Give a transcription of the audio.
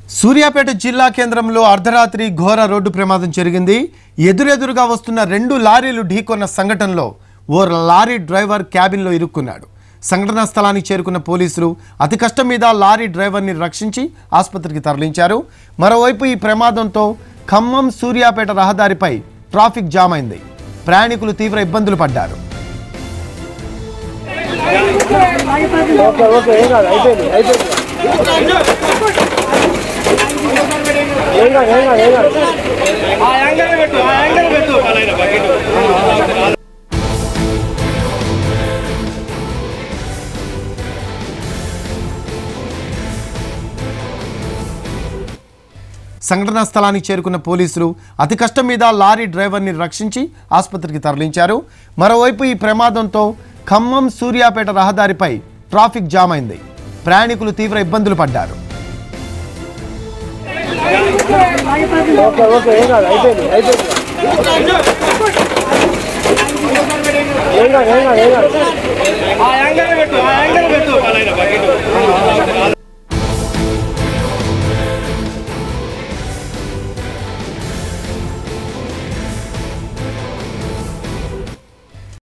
సూర్యాపేట జిల్లా కేంద్రంలో అర్ధరాత్రి ఘోర రోడ్డు ప్రమాదం జరిగింది ఎదురెదురుగా వస్తున్న రెండు లారీలు ఢీకొన్న సంఘటనలో ఓ లారీ డ్రైవర్ క్యాబిన్లో ఇరుక్కున్నాడు సంఘటనా స్థలానికి చేరుకున్న పోలీసులు అతి కష్టం మీద లారీ డ్రైవర్ని రక్షించి ఆసుపత్రికి తరలించారు మరోవైపు ఈ ప్రమాదంతో ఖమ్మం సూర్యాపేట రహదారిపై ట్రాఫిక్ జామ్ అయింది ప్రయాణికులు తీవ్ర ఇబ్బందులు పడ్డారు ఓకే ఓకే ఏం కాదు అయిపోయింది అయిపోయింది ఏం కాదు ఏం కాదు ఏం కాదు ఆ యాంగిల్ పెట్టు ఆ యాంగిల్ పెట్టు సంఘటనా స్థలానికి చేరుకున్న పోలీసులు అతి కష్టం మీద లారీ డ్రైవర్ని రక్షించి ఆసుపత్రికి తరలించారు మరోవైపు ఈ ప్రమాదంతో ఖమ్మం సూర్యాపేట రహదారిపై ట్రాఫిక్ జామ్ అయింది ప్రయాణికులు తీవ్ర ఇబ్బందులు పడ్డారు ఓకే ఓకే ఏం కాదు అయిపోయింది అయిపోయింది ఏం కాదు ఏం కాదు ఏం కాదు ఆ యాంగిల్ పెట్టు ఆ యాంగిల్